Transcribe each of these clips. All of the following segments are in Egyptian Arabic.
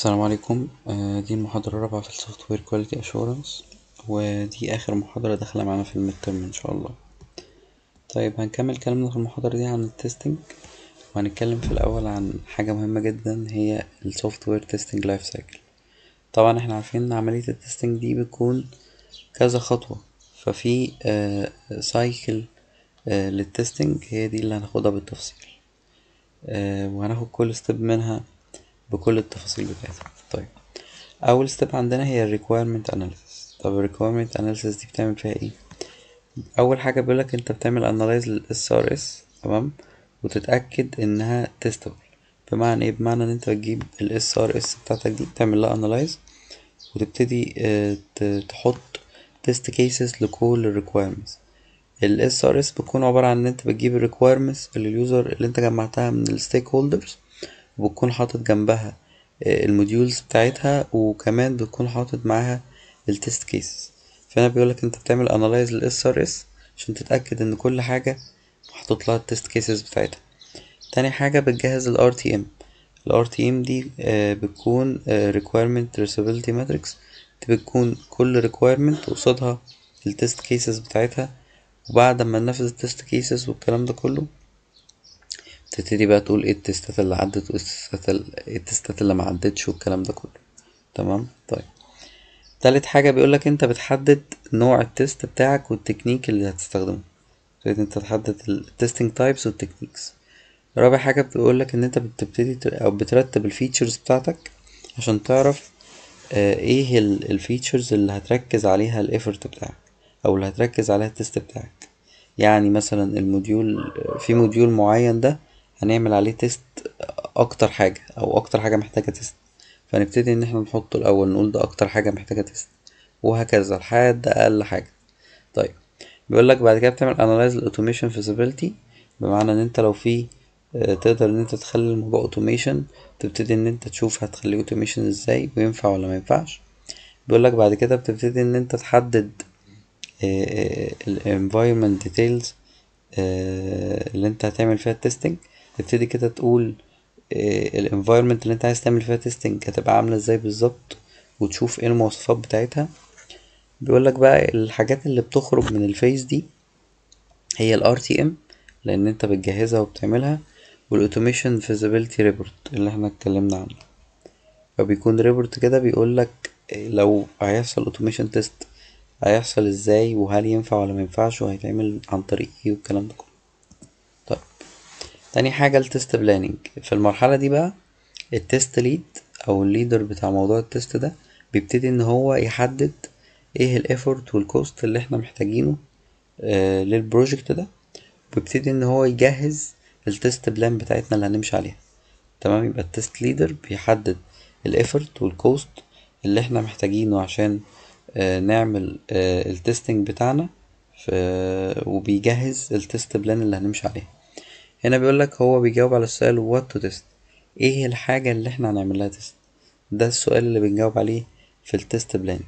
السلام عليكم آه، دي المحاضرة الرابعة في السوفت وير كواليتي اشورنس ودي اخر محاضرة داخلة معانا في الميد ترم ان شاء الله طيب هنكمل كلامنا في المحاضرة دي عن التستنج وهنتكلم في الاول عن حاجة مهمة جدا هي السوفت وير تيستنج لايف سايكل طبعا احنا عارفين ان عملية التستنج دي بتكون كذا خطوة ففي سايكل للتستنج هي دي اللي هناخدها بالتفصيل آه، وهناخد كل ستيب منها بكل التفاصيل بتاعتها طيب اول ستيب عندنا هي ال requirement analysis طب ال requirement analysis دي بتعمل فيها ايه اول حاجه بيقولك انت بتعمل analyze لل SRS تمام وتتاكد انها testable بمعنى ايه بمعنى ان انت بتجيب ال SRS بتاعتك دي تعمل لها analyze وتبتدي آه، ت- تحط test cases لكل ال requirements ال SRS بتكون عبارة عن ان انت بتجيب ال requirements اللي اليوزر اللي انت جمعتها من ال stakeholders وبتكون حاطط جنبها آه، الموديولز بتاعتها وكمان بتكون حاطط معاها التست كيسز فهنا بيقولك انت بتعمل انالايز لل SRS عشان تتأكد ان كل حاجة محطوط لها التست كيسز بتاعتها تاني حاجة بتجهز ال RTM ال RTM دي آه، بتكون آه، requirement traceability matrix دي بتكون كل requirement قصادها التست كيسز بتاعتها وبعد ما ننفذ التست كيسز والكلام ده كله تبتدي بقى تقول ايه التستات اللي عدت وايه التستات ال- ايه التستات اللي ما عدتش والكلام ده كله تمام طيب تالت حاجة بيقولك انت بتحدد نوع التست بتاعك والتكنيك اللي هتستخدمه تبتدي انت تحدد التستنج تايبس والتكنيكس رابع حاجة بيقولك ان انت بتبتدي ت- او بترتب الفيتشرز بتاعتك عشان تعرف آه، ايه الفيتشرز اللي هتركز عليها الايفورت بتاعك او اللي هتركز عليها التست بتاعك يعني مثلا الموديول في موديول معين ده هنعمل عليه تيست اكتر حاجة او اكتر حاجة محتاجة تيست فنبتدي ان احنا نحطه الاول نقول ده اكتر حاجة محتاجة تيست وهكذا لحد اقل حاجة طيب بيقول لك بعد كده بتعمل analyze الاوتوميشن feasibility بمعنى ان انت لو في آه، تقدر ان انت تخلي الموضوع اوتوميشن تبتدي ان انت تشوف هتخليه اوتوميشن ازاي وينفع ولا ما ينفعش بيقول لك بعد كده بتبتدي ان انت تحدد ال environment details آه، اللي انت هتعمل فيها التستنج تبتدي كده تقول ال environment اللي انت عايز تعمل فيها تستنج هتبقى عاملة ازاي بالظبط وتشوف ايه المواصفات بتاعتها بيقولك بقى الحاجات اللي بتخرج من الفيز دي هي ال RTM لان انت بتجهزها وبتعملها والاوتوميشن feasibility report اللي احنا اتكلمنا عنه فبيكون ريبورت كده بيقولك لو هيحصل اوتوميشن تيست هيحصل ازاي وهل ينفع ولا ما ينفعش وهيتعمل عن طريق ايه والكلام ده كله طيب تاني حاجة التست بلاننج في المرحلة دي بقى التست ليد او الليدر بتاع موضوع التست ده بيبتدي ان هو يحدد ايه الايفورت والكوست اللي احنا محتاجينه آه للبروجكت ده وبيبتدي ان هو يجهز التست بلان بتاعتنا اللي هنمشي عليها تمام يبقى التست ليدر بيحدد الايفورت والكوست اللي احنا محتاجينه عشان آه، نعمل آه، التستنج بتاعنا ف- وبيجهز التست بلان اللي هنمشي عليها هنا بيقولك هو بيجاوب على السؤال what to test ايه الحاجة اللي احنا هنعمل لها تيست ده السؤال اللي بنجاوب عليه في التست بلاننج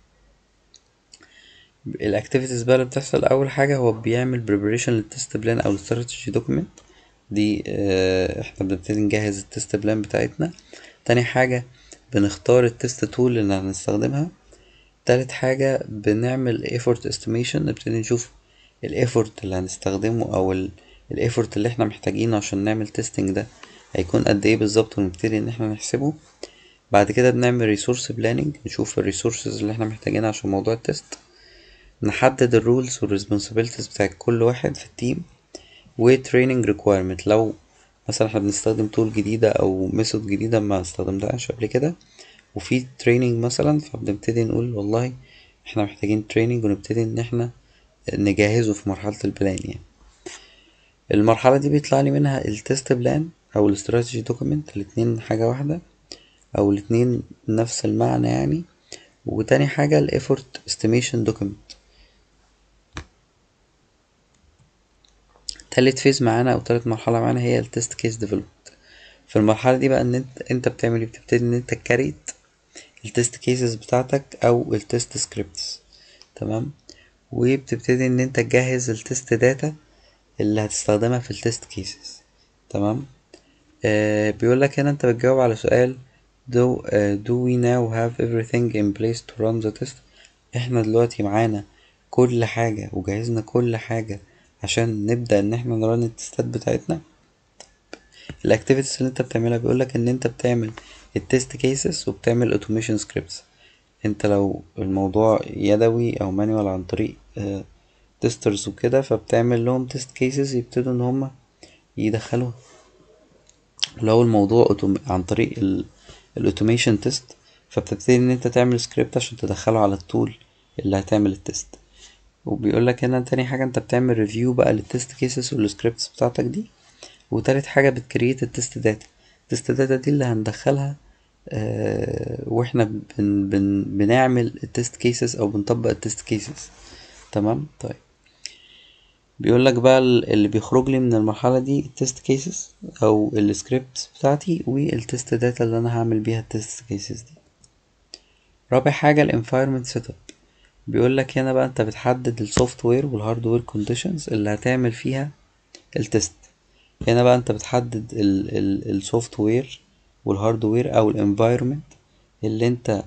الاكتيفيتيز بقى اللي بتحصل اول حاجة هو بيعمل preparation للتست بلان او الاستراتيجي دوكيمنت دي آه، احنا بنبتدي نجهز التست بلان بتاعتنا تاني حاجة بنختار التست تول اللي هنستخدمها تالت حاجة بنعمل effort estimation نبتدي نشوف ال effort اللي هنستخدمه أو ال ال effort اللي احنا محتاجينه عشان نعمل testing ده هيكون قد ايه بالظبط ونبتدي ان احنا نحسبه بعد كده بنعمل resource planning نشوف ال resources اللي احنا محتاجينها عشان موضوع التست نحدد ال rules وال responsibilities بتاعت كل واحد في التيم و training requirement لو مثلا احنا بنستخدم tool جديدة أو method جديدة ما استخدمناهاش قبل كده وفي تريننج مثلا فبنبتدي نقول والله احنا محتاجين تريننج ونبتدي ان احنا نجهزه في مرحلة البلان يعني المرحلة دي بيطلع لي منها التست بلان او الاستراتيجي دوكيمنت الاتنين حاجة واحدة او الاتنين نفس المعنى يعني وتاني حاجة الايفورت استيميشن دوكيمنت تالت فيز معانا او تالت مرحلة معانا هي التست كيس ديفلوبمنت في المرحلة دي بقى ان انت انت بتعمل ايه بتبتدي ان انت كاريت التست كيسز بتاعتك او التست سكريبتس تمام وبتبتدي ان انت تجهز التست داتا اللي هتستخدمها في التست كيسز تمام آه بيقول لك هنا انت بتجاوب على سؤال do, uh, do we now have everything in place to run the test احنا دلوقتي معانا كل حاجة وجهزنا كل حاجة عشان نبدأ ان احنا نرن التستات بتاعتنا الاكتيفيتيز اللي انت بتعملها بيقولك ان انت بتعمل التست كيسز وبتعمل اوتوميشن سكريبتس انت لو الموضوع يدوي او مانوال عن طريق تسترز وكده فبتعمل لهم تيست كيسز يبتدوا ان هما يدخلوها لو الموضوع عن طريق الاوتوميشن تيست فبتبتدي ان انت تعمل سكريبت عشان تدخله على التول اللي هتعمل التيست وبيقول لك هنا تاني حاجه انت بتعمل ريفيو بقى للتيست كيسز والسكريبتس بتاعتك دي وتالت حاجه بتكريت التيست داتا التيست داتا دي اللي هندخلها آه واحنا بن بن بنعمل التيست كيسز او بنطبق التيست كيسز تمام طيب بيقول لك بقى اللي بيخرج لي من المرحله دي التيست كيسز او السكريبت بتاعتي والتيست داتا اللي انا هعمل بيها التيست كيسز دي رابع حاجه الانفايرمنت سيت اب بيقول لك هنا بقى انت بتحدد السوفت وير والهاردوير كونديشنز اللي هتعمل فيها التيست هنا بقى انت بتحدد السوفت وير والهاردوير او الانفايرمنت اللي انت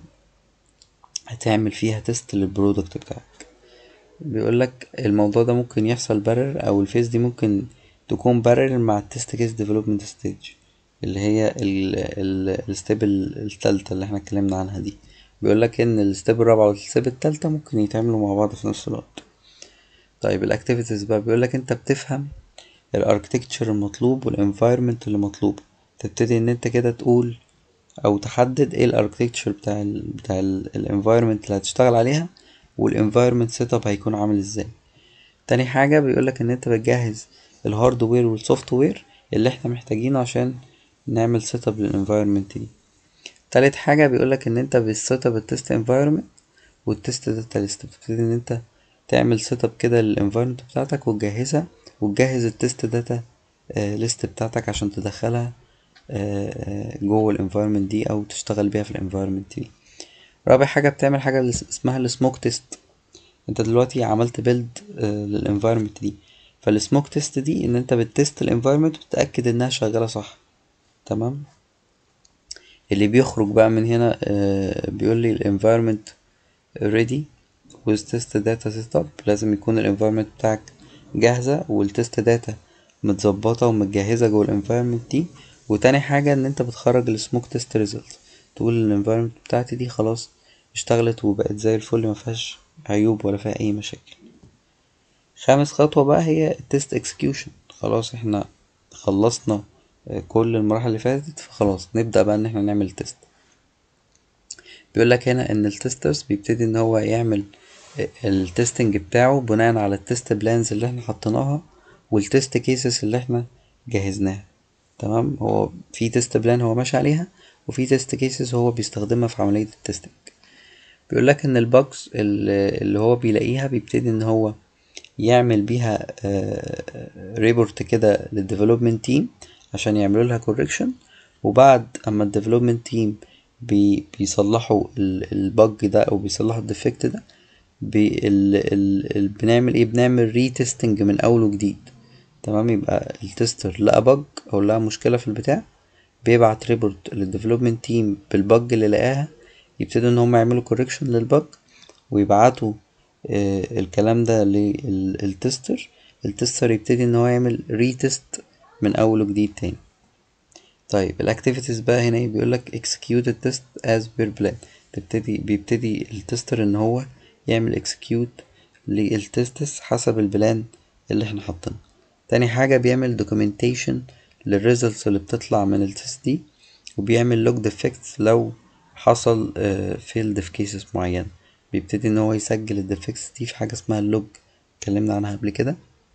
هتعمل فيها تيست للبرودكت بتاعك بيقول لك الموضوع ده ممكن يحصل بارل او الفيز دي ممكن تكون بارل مع التست كيس ديفلوبمنت ستيج اللي هي الستيب التالتة اللي احنا اتكلمنا عنها دي بيقول لك ان الستيب الرابعة والستيب التالتة ممكن يتعملوا مع بعض في نفس الوقت طيب الاكتيفيتيز بقى بيقول لك انت بتفهم الاركتكتشر المطلوب والانفايرمنت اللي مطلوب تبتدي ان انت كده تقول او تحدد ايه الاركتكتشر بتاع ال بتاع الانفايرمنت اللي هتشتغل عليها والانفايرمنت سيت اب هيكون عامل ازاي تاني حاجه بيقولك ان انت بتجهز الهاردوير والسوفت وير اللي احنا محتاجينه عشان نعمل سيت اب للانفايرمنت دي تالت حاجه بيقولك ان انت بتسيت اب التست انفايرمنت والتست داتا ليست بتبتدي ان انت تعمل سيت اب كده للانفايرمنت بتاعتك وتجهزها وتجهز التست داتا ليست بتاعتك عشان تدخلها جوه الانفايرمنت دي او تشتغل بيها في الانفايرمنت دي رابع حاجة بتعمل حاجة اسمها السموك تيست انت دلوقتي عملت بيلد للانفايرمنت دي فالسموك تيست دي ان انت بتست الانفايرمنت وتتأكد انها شغالة صح تمام اللي بيخرج بقى من هنا بيقول لي الانفايرمنت ready with test data setup لازم يكون الانفايرمنت بتاعك جاهزة والتست داتا متظبطة ومتجهزة جوه الانفايرمنت دي وتاني حاجة ان انت بتخرج السموك تيست ريزلت تقول الانفايرمنت بتاعتي دي خلاص اشتغلت وبقت زي الفل مفيهاش عيوب ولا فيها اي مشاكل خامس خطوة بقى هي التست اكسكيوشن خلاص احنا خلصنا كل المراحل اللي فاتت فخلاص نبدأ بقى ان احنا نعمل تيست بيقول لك هنا ان التسترز بيبتدي ان هو يعمل التستنج بتاعه بناء على التست بلانز اللي احنا حطيناها والتست كيسز اللي احنا جهزناها تمام هو في تست بلان هو ماشي عليها وفي تيست كيسز هو بيستخدمها في عملية التستنج بيقول لك ان الباجز اللي هو بيلاقيها بيبتدي ان هو يعمل بيها ريبورت كده للديفلوبمنت تيم عشان يعملوا لها كوركشن وبعد اما الديفلوبمنت تيم بي بيصلحوا البج ده او بيصلحوا الديفكت ده بي ال ال ال بنعمل ايه بنعمل ريتستنج من اول وجديد تمام يبقى التستر لقى بج او لقى مشكله في البتاع بيبعت ريبورت للديفلوبمنت تيم بالبج اللي لقاها يبتدوا ان هم يعملوا كوركشن للبج ويبعتوا آه الكلام ده للتستر التستر يبتدي ان هو يعمل ريتست من اول وجديد تاني طيب الاكتيفيتيز بقى هنا بيقولك execute the test as per plan تبتدي بيبتدي التستر ان هو يعمل execute للتستس حسب البلان اللي احنا حاطينها تاني حاجة بيعمل documentation للريزلتس اللي بتطلع من التست دي وبيعمل log defects لو حصل failed في cases معينة بيبتدي ان هو يسجل الديفكتس دي في حاجة اسمها اللوج اتكلمنا عنها قبل كده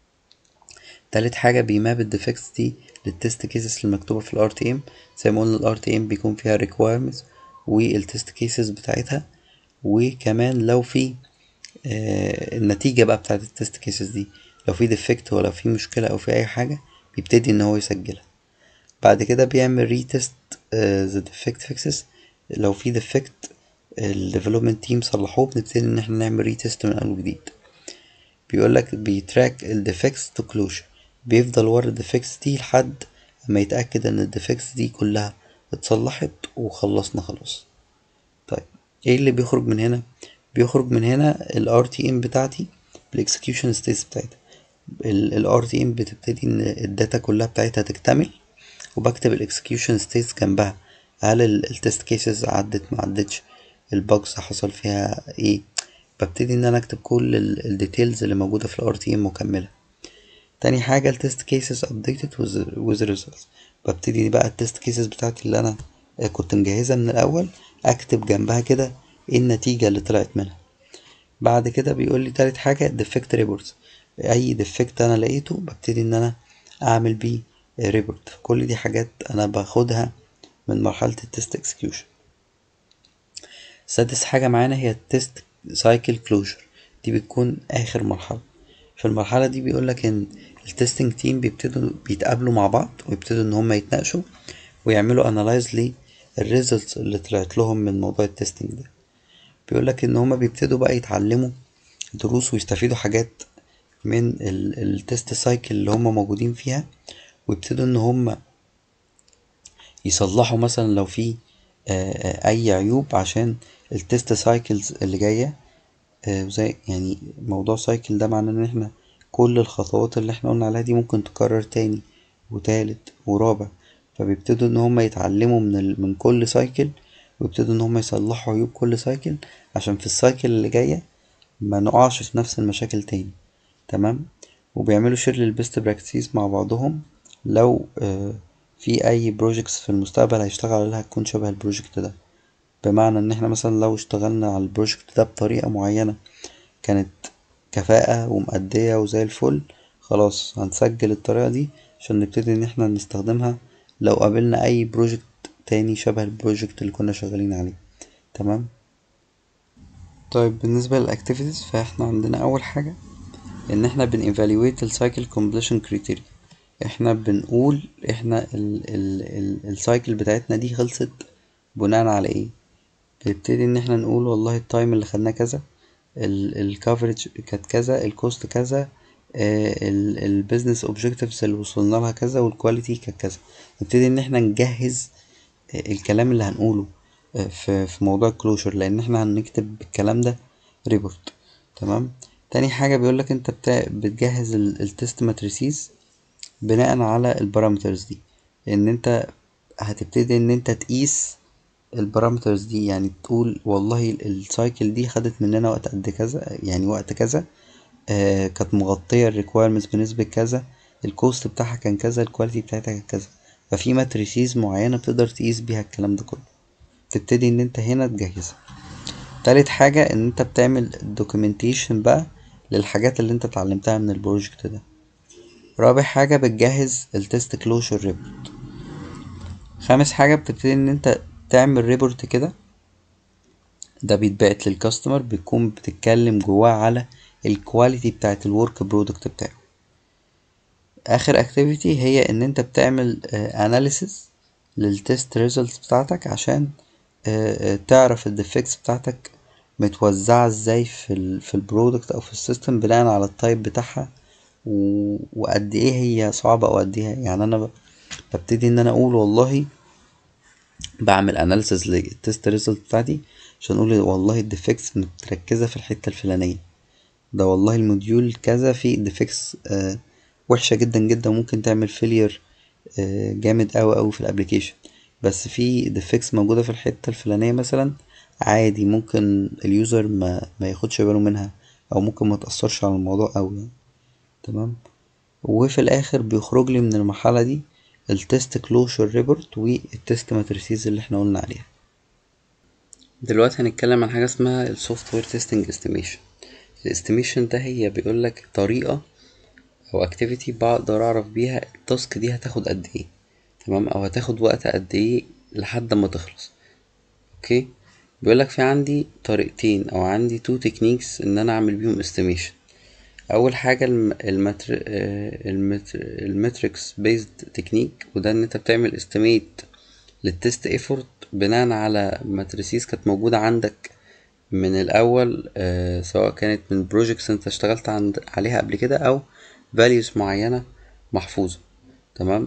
تالت حاجة بيماب الديفكتس دي للتست كيسز المكتوبة في الار تي ام زي ما قلنا الار تي ام بيكون فيها requirements والتست كيسز بتاعتها وكمان لو في آه النتيجة بقى بتاعت التست كيسز دي لو في ديفكت ولا في مشكلة او في اي حاجة بيبتدي ان هو يسجلها بعد كده بيعمل ريتست ذا ديفكت فيكسز لو في ديفكت الديفلوبمنت تيم صلحوه بنبتدي ان احنا نعمل ريتست من اول وجديد بيقولك بيتراك الديفكتس تو كلوجر بيفضل ورا الديفكتس دي لحد اما يتأكد ان الديفكتس دي كلها اتصلحت وخلصنا خلاص طيب ايه اللي بيخرج من هنا بيخرج من هنا ال RTM بتاعتي بالاكسكيوشن ستيتس بتاعتها ال RTM بتبتدي ان الداتا كلها بتاعتها تكتمل وبكتب الاكسكيوشن ستيتس جنبها هل التست كيسز عدت ما عدتش الباجز حصل فيها ايه ببتدي ان انا اكتب كل الديتيلز اللي موجوده في الار تي ام مكمله تاني حاجه التست كيسز updated with results ببتدي بقى التست كيسز بتاعتي اللي انا كنت مجهزها من الاول اكتب جنبها كده ايه النتيجه اللي طلعت منها بعد كده بيقول لي تالت حاجه defect reports اي ديفكت انا لقيته ببتدي ان انا اعمل بيه ريبورت كل دي حاجات انا باخدها من مرحله التست اكسكيوشن سادس حاجه معانا هي التست سايكل كلوجر دي بتكون اخر مرحله في المرحله دي بيقولك ان التستنج تيم بيبتدوا بيتقابلوا مع بعض ويبتدوا ان هم يتناقشوا ويعملوا انالايز للريزلتس اللي طلعت لهم من موضوع التستنج ده بيقولك ان هم بيبتدوا بقى يتعلموا دروس ويستفيدوا حاجات من التست سايكل اللي هم موجودين فيها ويبتدوا ان هم يصلحوا مثلا لو في اي عيوب عشان التست سايكلز اللي جايه زي يعني موضوع سايكل ده معناه ان احنا كل الخطوات اللي احنا قلنا عليها دي ممكن تكرر تاني وتالت ورابع فبيبتدوا ان هم يتعلموا من ال... من كل سايكل ويبتدوا ان هم يصلحوا عيوب كل سايكل عشان في السايكل اللي جايه ما نقعش في نفس المشاكل تاني تمام وبيعملوا شير للبيست براكتسيز مع بعضهم لو آه في اي بروجيكتس في المستقبل هيشتغل عليها هتكون شبه البروجكت ده بمعنى ان احنا مثلا لو اشتغلنا على البروجكت ده بطريقة معينة كانت كفاءة ومأدية وزي الفل خلاص هنسجل الطريقة دي عشان نبتدي ان احنا نستخدمها لو قابلنا اي بروجكت تاني شبه البروجكت اللي كنا شغالين عليه تمام طيب بالنسبة للاكتيفيتيز فاحنا عندنا اول حاجة ان احنا بن evaluate السايكل completion criteria احنا بنقول احنا السايكل بتاعتنا دي خلصت بناء على ايه بنبتدي ان احنا نقول والله التايم اللي خدناه كذا الكفرج كانت كذا الكوست كذا البيزنس اوبجكتيفز اللي وصلنا لها كذا والكواليتي كانت كذا نبتدي ان احنا نجهز الكلام اللي هنقوله في في موضوع الكلوجر لان احنا هنكتب الكلام ده ريبورت تمام تاني حاجه بيقولك انت بتا... بتجهز التست ماتريسيز بناء على البارامترز دي ان انت هتبتدي ان انت تقيس البارامترز دي يعني تقول والله السايكل دي خدت مننا وقت قد كذا يعني وقت كذا آه كانت مغطية الريكويرمنتس بنسبة كذا الكوست بتاعها كان كذا الكواليتي بتاعتها كانت كذا ففي ماتريسيز معينة بتقدر تقيس بيها الكلام ده كله تبتدي ان انت هنا تجهزها تالت حاجة ان انت بتعمل دوكيومنتيشن بقى للحاجات اللي انت اتعلمتها من البروجكت ده رابع حاجة بتجهز التست كلوجر ريبورت خامس حاجة بتبتدي ان انت تعمل ريبورت كده ده بيتبعت للكاستمر بتكون بتتكلم جواه على الكواليتي بتاعت الورك برودكت بتاعه اخر اكتيفيتي هي ان انت بتعمل اناليسيس للتست ريزلتس بتاعتك عشان تعرف الديفكتس بتاعتك متوزعة ازاي في ال في البرودكت او في السيستم بناء على التايب بتاعها وقد ايه هي صعبة او قد ايه يعني انا ببتدي ان انا اقول والله بعمل اناليسيس للتست ريزلت بتاعتي عشان اقول والله الديفكتس متركزة في الحتة الفلانية ده والله الموديول كذا فيه ديفكتس آه وحشة جدا جدا وممكن تعمل فيلير آه جامد اوي اوي في الابليكيشن بس في ديفكتس موجودة في الحتة الفلانية مثلا عادي ممكن اليوزر ما, ما ياخدش باله منها او ممكن ما تأثرش على الموضوع اوي يعني. تمام وفي الاخر بيخرج لي من المرحلة دي التست كلوجر ريبورت والتست ماتريسيز اللي احنا قلنا عليها دلوقتي هنتكلم عن حاجة اسمها السوفت وير تيستنج استيميشن الاستيميشن ده هي بيقولك طريقة او اكتيفيتي بقدر اعرف بيها التاسك دي هتاخد قد ايه تمام او هتاخد وقت قد ايه لحد ما تخلص اوكي بيقولك في عندي طريقتين او عندي تو تكنيكس ان انا اعمل بيهم استيميشن اول حاجه المتر... المتر... المتريكس بيزد تكنيك وده ان انت بتعمل استيميت للتست ايفورت بناء على ماتريسيز كانت موجوده عندك من الاول آه سواء كانت من بروجيكتس انت اشتغلت عند عليها قبل كده او values معينه محفوظه تمام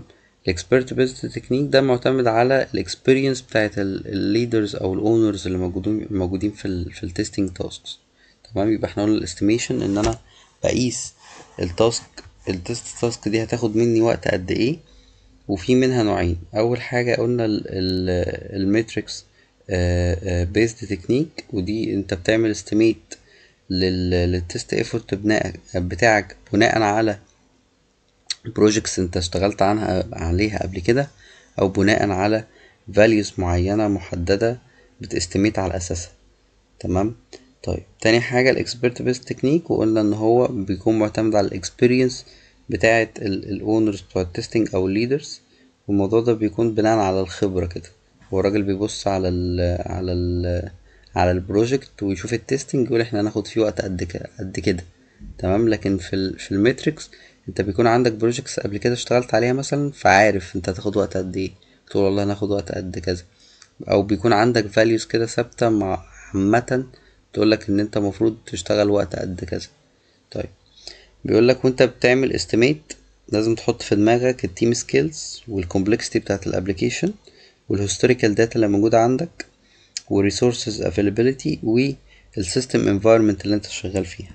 الاكسبرت بيزد تكنيك ده معتمد على الاكسبيرينس بتاعت الليدرز او الاونرز اللي موجودين موجودين في ال في التستنج تاسكس تمام يبقى احنا قلنا الاستيميشن ان انا بقيس التاسك التست تاسك دي هتاخد مني وقت قد ايه وفي منها نوعين اول حاجه قلنا الماتريكس بيزد تكنيك ودي انت بتعمل استيميت للتست ايفورت بتاعك بناء على بروجكتس انت اشتغلت عنها عليها قبل كده او بناء على values معينة محددة بتستميت على اساسها تمام طيب تاني حاجة الاكسبرت بيست تكنيك وقلنا ان هو بيكون معتمد على الاكسبيرينس بتاعة الاونرز بتوع التستنج او الليدرز والموضوع ده بيكون بناء على الخبرة كده هو الراجل بيبص على ال على ال على البروجكت ويشوف التستنج يقول احنا هناخد فيه وقت قد كده قد كده تمام لكن في ال في الماتريكس انت بيكون عندك بروجكتس قبل كده اشتغلت عليها مثلا فعارف انت هتاخد وقت قد ايه تقول والله هناخد وقت قد كذا او بيكون عندك فاليوز كده ثابته مع عامه تقولك ان انت مفروض تشتغل وقت قد كذا طيب بيقولك وانت بتعمل استيميت لازم تحط في دماغك التيم سكيلز والكومبلكسيتي بتاعت الابلكيشن والهيستوريكال داتا اللي موجوده عندك والريسورسز افيلابيلتي والسيستم انفايرمنت اللي انت شغال فيها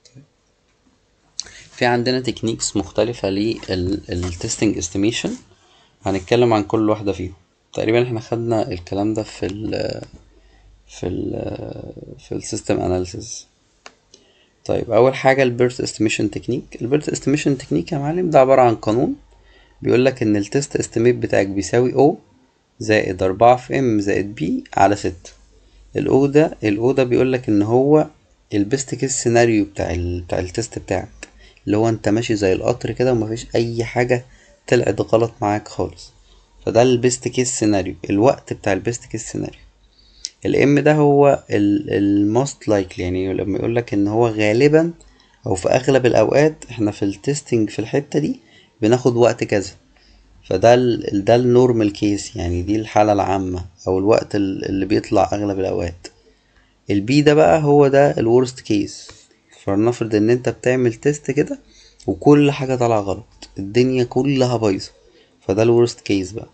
في عندنا تكنيكس مختلفة للتستنج استيميشن هنتكلم عن كل واحدة فيهم تقريبا احنا خدنا الكلام ده في ال في ال في السيستم اناليسيس طيب اول حاجه البيرث استيميشن تكنيك البيرث استيميشن تكنيك يا معلم ده عباره عن قانون بيقول لك ان التست استيميت بتاعك بيساوي او زائد أربعة في ام زائد بي على ستة الاو ده الاو ده بيقول لك ان هو البيست كيس سيناريو بتاع ال بتاع التست بتاعك اللي هو انت ماشي زي القطر كده ومفيش اي حاجه طلعت غلط معاك خالص فده البيست كيس سيناريو الوقت بتاع البيست كيس سيناريو الام ده هو الموست لايكلي يعني لما يقول لك ان هو غالبا او في اغلب الاوقات احنا في التستنج في الحته دي بناخد وقت كذا فده ال ده النورمال كيس يعني دي الحاله العامه او الوقت اللي بيطلع اغلب الاوقات البي ده بقى هو ده الورست كيس فلنفرض ان انت بتعمل تيست كده وكل حاجه طالعه غلط الدنيا كلها بايظه فده الورست كيس بقى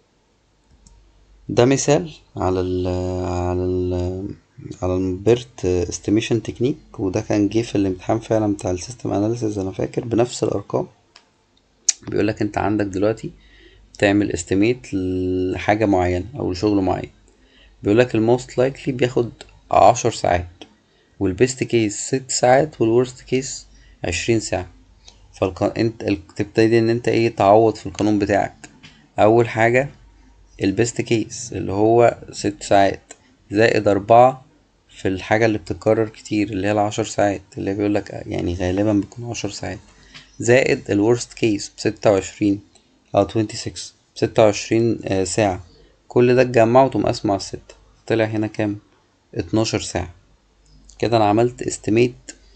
ده مثال على ال على ال على البيرت استيميشن تكنيك وده كان جه في الامتحان فعلا بتاع السيستم اناليسيز انا فاكر بنفس الارقام بيقولك انت عندك دلوقتي تعمل استيميت لحاجه معينه او لشغل معين بيقولك الموست لايكلي بياخد عشر ساعات والبيست كيس ست ساعات والورست كيس عشرين ساعة فالق... انت تبتدي ان انت ايه تعوض في القانون بتاعك اول حاجة البيست كيس اللي هو ست ساعات زائد اربعة في الحاجة اللي بتتكرر كتير اللي هي العشر ساعات اللي بيقولك يعني غالبا بيكون عشر ساعات زائد الورست كيس بستة وعشرين او توينتي سكس بستة وعشرين ساعة كل ده اتجمعه وتقوم قاسمه على الستة طلع هنا كام اتناشر ساعة كده انا عملت استيميت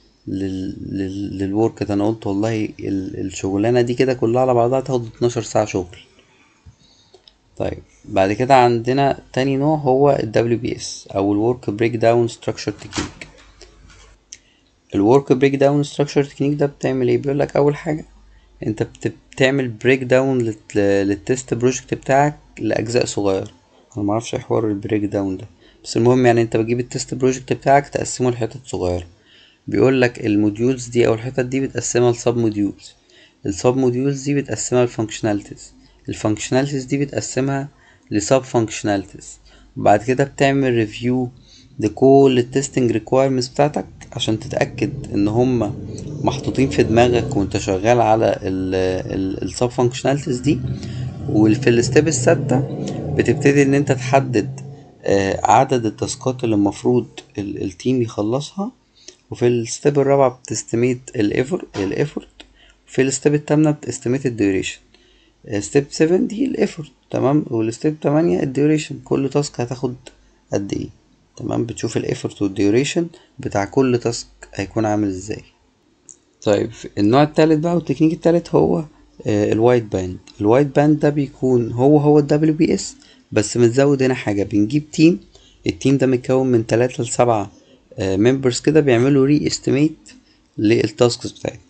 للورك ده انا قلت والله الشغلانه دي كده كلها على بعضها تاخد 12 ساعه شغل طيب بعد كده عندنا تاني نوع هو ال WBS او ال Work Breakdown Structure Technique ال Work Breakdown Structure Technique ده بتعمل ايه بيقولك اول حاجه انت بتعمل بريك داون للتست بروجكت بتاعك لاجزاء صغيره انا معرفش ايه حوار البريك داون ده بس المهم يعني انت بتجيب التست بروجكت بتاعك تقسمه لحتت صغيره بيقول لك الموديولز دي او الحتت دي بتقسمها لسب موديولز السب موديولز دي بتقسمها لفانكشناليتيز الفانكشناليتيز دي بتقسمها لسب فانكشناليتيز وبعد كده بتعمل ريفيو لكل التستنج ريكويرمنتس بتاعتك عشان تتاكد ان هما محطوطين في دماغك وانت شغال على السب فانكشناليتيز دي وفي الستيب السادسه بتبتدي ان انت تحدد عدد التاسكات اللي المفروض التيم يخلصها وفي الستيب الرابعة بتستميت الافورت الافورت وفي الستيب التامنة بتستميت الديوريشن ستيب 7 دي الافورت تمام والستيب 8 الديوريشن كل تاسك هتاخد قد ايه تمام بتشوف الافورت والديوريشن بتاع كل تاسك هيكون عامل ازاي طيب النوع التالت بقى والتكنيك التالت هو الوايت باند الوايت باند ده بيكون هو هو الدبليو بي اس بس متزود هنا حاجة بنجيب تيم التيم ده متكون من تلاتة لسبعة ممبرز كده بيعملوا ري استيميت للتاسكس بتاعتنا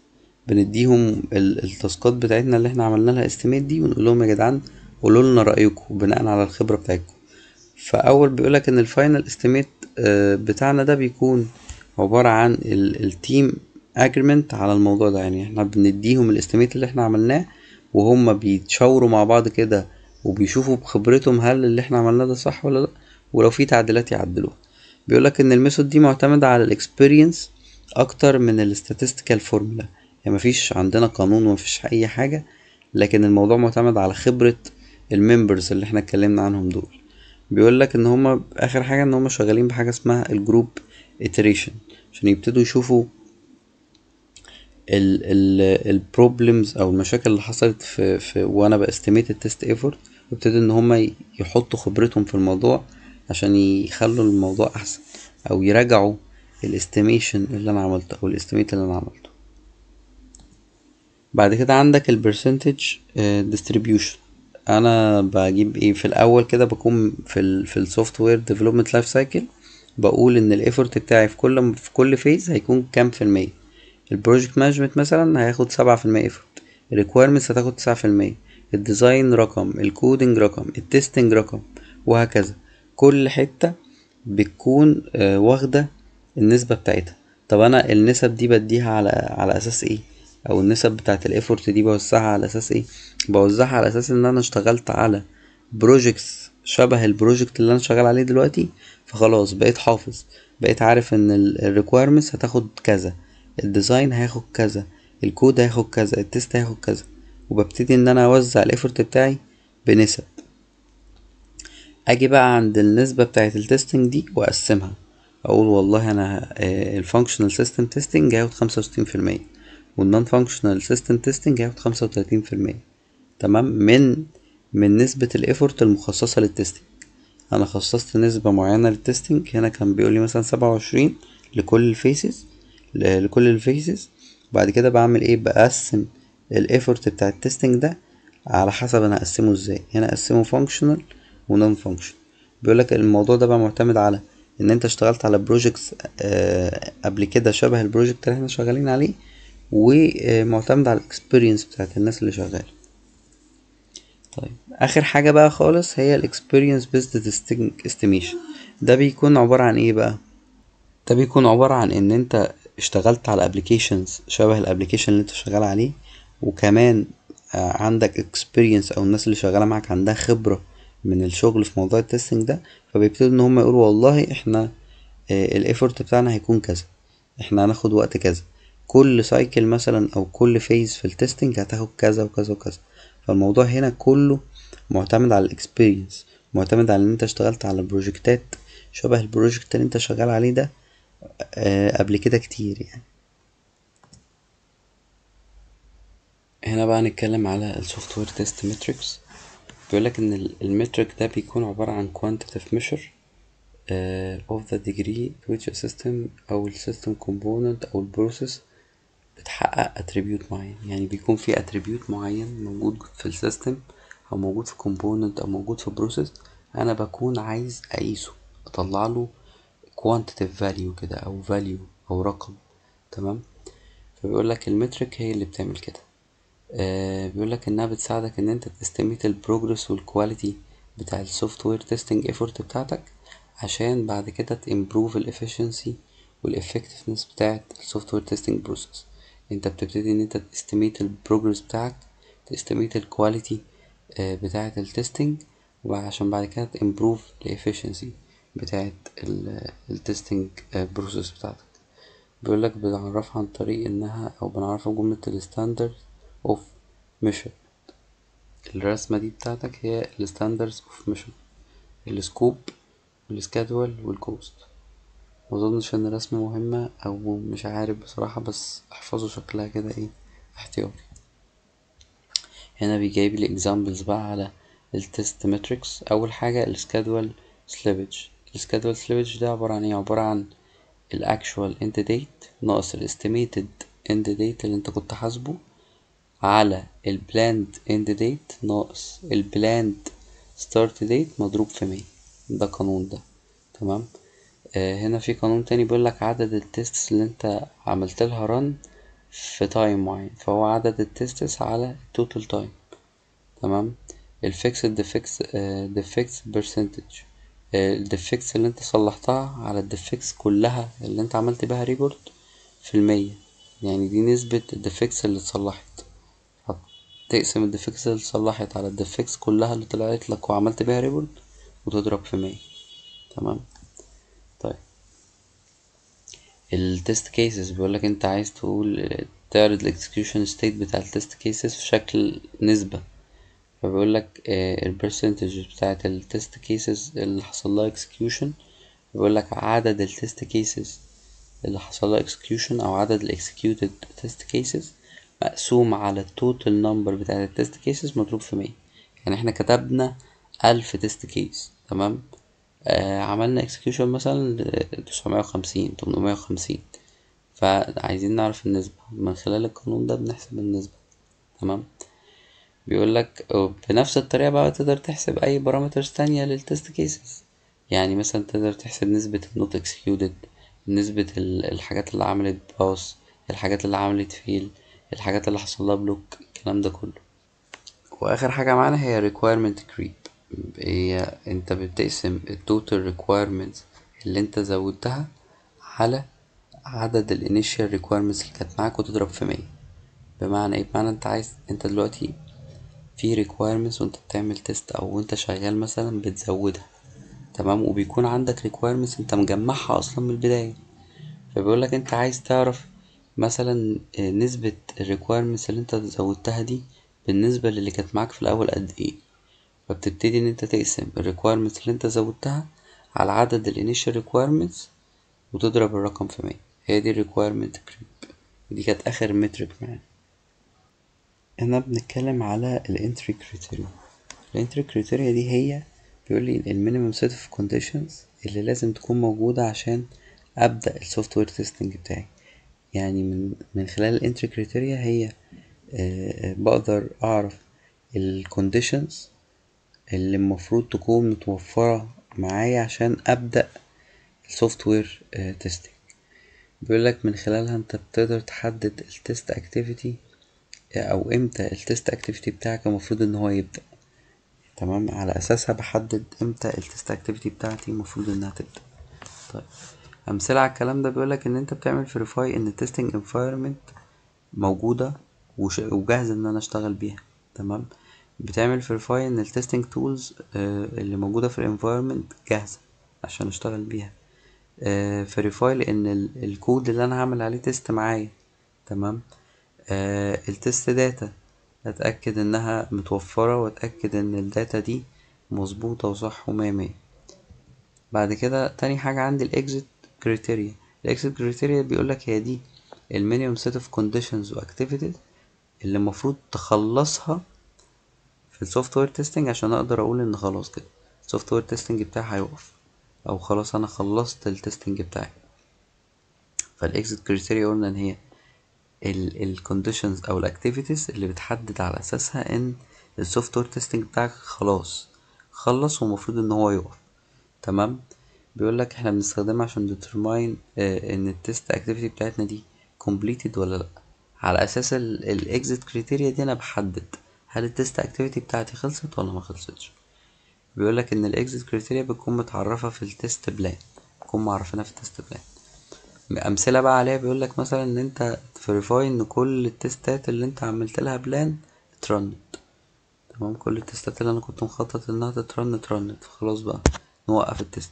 بنديهم ال- التاسكات بتاعتنا اللي احنا عملنا لها استيميت دي ونقول لهم يا جدعان قولوا لنا رايكم بناء على الخبره بتاعتكم فاول بيقولك ان الفاينل استيميت بتاعنا ده بيكون عباره عن التيم اجريمنت على الموضوع ده يعني احنا بنديهم الاستيميت اللي احنا عملناه وهم بيتشاوروا مع بعض كده وبيشوفوا بخبرتهم هل اللي احنا عملناه ده صح ولا لا ولو في تعديلات يعدلوها بيقولك ان الميثود دي معتمدة على الاكسبيرينس اكتر من الاستاتستيكال فورمولا يعني مفيش عندنا قانون ومفيش اي حاجة لكن الموضوع معتمد على خبرة الممبرز اللي احنا اتكلمنا عنهم دول بيقولك ان هما اخر حاجة ان هما شغالين بحاجة اسمها الجروب iteration عشان يبتدوا يشوفوا البروبلمز او المشاكل اللي حصلت في, في وانا باستيميت التست ايفورت ويبتدوا ان هما يحطوا خبرتهم في الموضوع عشان يخلوا الموضوع احسن او يراجعوا الاستيميشن اللي انا عملته او الاستيميت اللي انا عملته بعد كده عندك البرسنتج ديستريبيوشن انا بجيب ايه في الاول كده بكون في ال في السوفت وير ديفلوبمنت لايف سايكل بقول ان الايفورت بتاعي في كل في كل فيز هيكون كام في المية البروجكت مانجمنت مثلا هياخد سبعة في المية ايفورت الريكويرمنتس هتاخد تسعة في المية الديزاين رقم الكودينج رقم التستنج رقم وهكذا كل حتة بتكون آه واخدة النسبة بتاعتها طب انا النسب دي بديها على على اساس ايه او النسب بتاعت الايفورت دي بوزعها على اساس ايه بوزعها على اساس ان انا اشتغلت على بروجكتس شبه البروجكت اللي انا شغال عليه دلوقتي فخلاص بقيت حافظ بقيت عارف ان الريكويرمنتس هتاخد كذا الديزاين هياخد كذا الكود هياخد كذا التست هياخد كذا وببتدي ان انا اوزع الايفورت بتاعي بنسب اجي بقى عند النسبة بتاعت التستنج دي واقسمها اقول والله انا الفانكشنال سيستم تيستنج هياخد خمسة وستين في المية والنون فانكشنال سيستم تيستنج هياخد خمسة وتلاتين في المية تمام من من نسبة الايفورت المخصصة للتستنج انا خصصت نسبة معينة للتستنج هنا كان بيقولي مثلا سبعة وعشرين لكل الفيسز لكل الفيسز بعد كده بعمل ايه بقسم الايفورت بتاع التستنج ده على حسب انا اقسمه ازاي هنا اقسمه فانكشنال ونون فانكشنال بيقولك الموضوع ده بقى معتمد على ان انت اشتغلت على بروجكتس آه قبل كده شبه البروجكت اللي احنا شغالين عليه ومعتمد على الاكسبيرينس بتاعت الناس اللي شغاله طيب اخر حاجه بقى خالص هي الاكسبيرينس بيزد استيميشن ده بيكون عباره عن ايه بقى ده بيكون عباره عن ان انت اشتغلت على ابلكيشنز شبه الابلكيشن اللي انت شغال عليه وكمان آه عندك اكسبيرينس او الناس اللي شغاله معاك عندها خبره من الشغل في موضوع التستنج ده فبيبتدوا ان هم يقولوا والله احنا اه الايفورت بتاعنا هيكون كذا احنا هناخد وقت كذا كل سايكل مثلا او كل فيز في التستنج هتاخد كذا وكذا وكذا فالموضوع هنا كله معتمد على الاكسبيرينس معتمد على ان انت اشتغلت على بروجكتات شبه البروجكت اللي انت شغال عليه ده اه قبل كده كتير يعني هنا بقى نتكلم على السوفت وير تيست ماتريكس بيقولك ان المترك ده بيكون عبارة عن quantitative measure uh, of the degree to which a system او ال system component او ال process بتحقق attribute معين يعني بيكون في attribute معين موجود في السيستم او موجود في component او موجود في process انا بكون عايز اقيسه اطلع له quantitative value كده او value او رقم تمام فبيقولك المترك هي اللي بتعمل كده آه بيقولك انها بتساعدك ان انت تستميت البروجرس والكواليتي بتاع السوفت وير تيستنج ايفورت بتاعتك عشان بعد كده تمبروف الافشنسي والافكتفنس بتاعت السوفت وير تيستنج بروسيس انت بتبتدي ان انت تستميت البروجرس بتاعك تستميت الكواليتي آه بتاعت التيستنج وعشان بعد كده تمبروف الافشنسي بتاعت التيستنج بروسيس بتاعتك بيقولك بنعرفها عن طريق انها او بنعرفها بجملة الستاندرد of measurement الرسمة دي بتاعتك هي ال standards of measurement السكوب والسكادول والكوست مظنش ان الرسمة مهمة او مش عارف بصراحة بس احفظوا شكلها كده ايه احتياطي هنا بيجايب لي examples بقى على التست ماتريكس اول حاجة السكادول سليبج السكادول سليبج ده عبارة عن ايه عبارة عن الاكشوال end date ناقص الاستيميتد end date اللي انت كنت حاسبه على البلاند اند ديت ناقص البلاند ستارت ديت مضروب في مية ده قانون ده تمام آه هنا في قانون تاني بيقولك عدد التيستس اللي انت عملت لها رن في تايم معين فهو عدد التستس على total تايم تمام الفيكس ديفكس ديفكس برسنتج الديفكس اللي انت صلحتها على الديفكس كلها اللي انت عملت بيها ريبورت في المية يعني دي نسبة الديفكس اللي اتصلحت تقسم الديفكس اللي اتصلحت على الديفكس كلها اللي طلعت لك وعملت بيها ريبورت وتضرب في مية تمام طيب التست كيسز بيقولك انت عايز تقول تعرض الاكسكيوشن ستيت بتاع التست كيسز في شكل نسبة فبيقولك البرسنتج بتاعت التست كيسز اللي حصل لها اكسكيوشن بيقولك عدد التست كيسز اللي حصل لها اكسكيوشن او عدد الاكسكيوتد تست كيسز مقسوم على التوتال نمبر بتاعت التست كيسز مضروب في مية يعني احنا كتبنا ألف تست كيس تمام آه عملنا اكسكيوشن مثلا تسعمية وخمسين تمنمية وخمسين فعايزين نعرف النسبة من خلال القانون ده بنحسب النسبة تمام بيقولك بنفس الطريقة بقى تقدر تحسب أي بارامترز تانية للتست كيسز يعني مثلا تقدر تحسب نسبة النوت اكسكيوتد نسبة الحاجات اللي عملت باس الحاجات اللي عملت فيل الحاجات اللي حصل لها بلوك الكلام ده كله واخر حاجة معانا هي requirement creep هي انت بتقسم التوتال requirements اللي انت زودتها على عدد ال initial requirements اللي كانت معاك وتضرب في مية بمعنى ايه بمعنى انت عايز انت دلوقتي في requirements وانت بتعمل تيست او وانت شغال مثلا بتزودها تمام وبيكون عندك requirements انت مجمعها اصلا من البداية فبيقولك انت عايز تعرف مثلا نسبة الريكويرمنتس اللي انت زودتها دي بالنسبة للي كانت معاك في الأول قد ايه فبتبتدي ان انت تقسم الريكويرمنتس اللي انت زودتها على عدد الانيشال ريكويرمنتس وتضرب الرقم في مية هي دي الريكويرمنت كريب دي كانت آخر مترك معانا هنا بنتكلم على الانتري كريتيريا الانتري كريتيريا دي هي بيقول لي المينيمم سيت اوف كونديشنز اللي لازم تكون موجودة عشان أبدأ السوفت وير تيستنج بتاعي يعني من من خلال الانتري كريتيريا هي آه بقدر اعرف الكونديشنز اللي المفروض تكون متوفرة معايا عشان ابدأ السوفت وير تيستنج بيقولك من خلالها انت بتقدر تحدد التست اكتيفيتي او امتى التست اكتيفيتي بتاعك المفروض ان هو يبدأ تمام على اساسها بحدد امتى التست اكتيفيتي بتاعتي المفروض انها تبدأ طيب امثله على الكلام ده بيقولك ان انت بتعمل فيريفاي ان التستنج انفايرمنت موجوده وش... وجاهزه ان انا اشتغل بيها تمام بتعمل فيريفاي ان التستنج تولز اللي موجوده في الانفايرمنت جاهزه عشان اشتغل بيها فيريفاي لان ال... الكود اللي انا هعمل عليه تيست معايا تمام آه التست داتا اتاكد انها متوفره واتاكد ان الداتا دي مظبوطه وصح ومية مية بعد كده تاني حاجة عندي الاكزit كريتيريا الاكزit كريتيريا بيقولك هي دي المينيمم سيت اوف كونديشنز واكتيفيتيز اللي المفروض تخلصها في السوفت وير تيستنج عشان اقدر اقول ان خلاص كده السوفت وير تيستنج بتاعي هيقف او خلاص انا خلصت التيستنج بتاعي فالاكزit كريتيريا قلنا ان هي الكونديشنز او الاكتيفيتيز اللي بتحدد على اساسها ان السوفت وير تيستنج بتاعك خلاص خلص ومفروض ان هو يقف تمام بيقول لك احنا بنستخدمها عشان ديترماين اه ان التست اكتيفيتي بتاعتنا دي completed ولا لا على اساس الاكزيت كريتيريا دي انا بحدد هل التست اكتيفيتي بتاعتي خلصت ولا ما خلصتش بيقول لك ان الاكزيت كريتيريا بتكون متعرفه في التست بلان بتكون معرفينها في التست بلان امثله بقى عليها بيقول لك مثلا ان انت تفيريفاي ان كل التستات اللي انت عملت لها بلان اترنت تمام كل التستات اللي انا كنت مخطط انها تترن اترنت خلاص بقى نوقف التست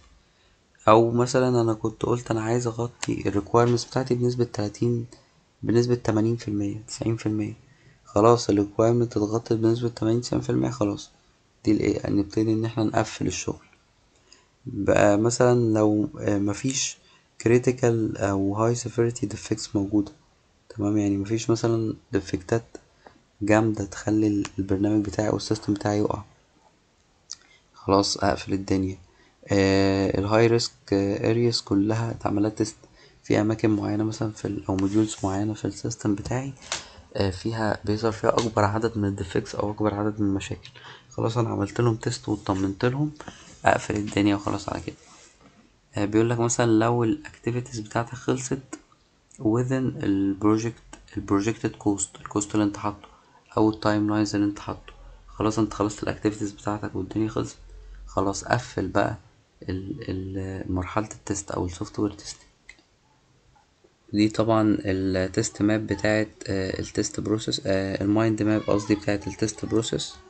او مثلا انا كنت قلت انا عايز اغطي الريكويرمنتس بتاعتي بنسبة تلاتين بنسبة تمانين في المية تسعين في المية خلاص الريكويرمنت اتغطت بنسبة تمانين تسعين في المية خلاص دي الايه نبتدي ان احنا نقفل الشغل بقى مثلا لو مفيش critical او high severity defects موجودة تمام يعني مفيش مثلا ديفكتات جامدة تخلي البرنامج بتاعي او السيستم بتاعي يقع خلاص اقفل الدنيا الهاي ريسك ارياس كلها اتعملت تيست في اماكن معينه مثلا في او موديولز معينه في السيستم بتاعي آه فيها بيظهر فيها اكبر عدد من الديفكتس او اكبر عدد من المشاكل خلاص انا عملت لهم تيست وطمنت لهم اقفل الدنيا وخلاص على كده آه بيقول لك مثلا لو الاكتيفيتيز بتاعتك خلصت within البروجكت البروجكتد كوست الكوست اللي انت حاطه او التايم لاينز اللي انت حاطه خلاص انت خلصت الاكتيفيتيز بتاعتك والدنيا خلصت خلاص قفل بقى ال ال مرحلة التست او السوفت وير تيستنج دي طبعا التست ماب بتاعت التست بروسيس المايند ماب قصدي بتاعت التست بروسيس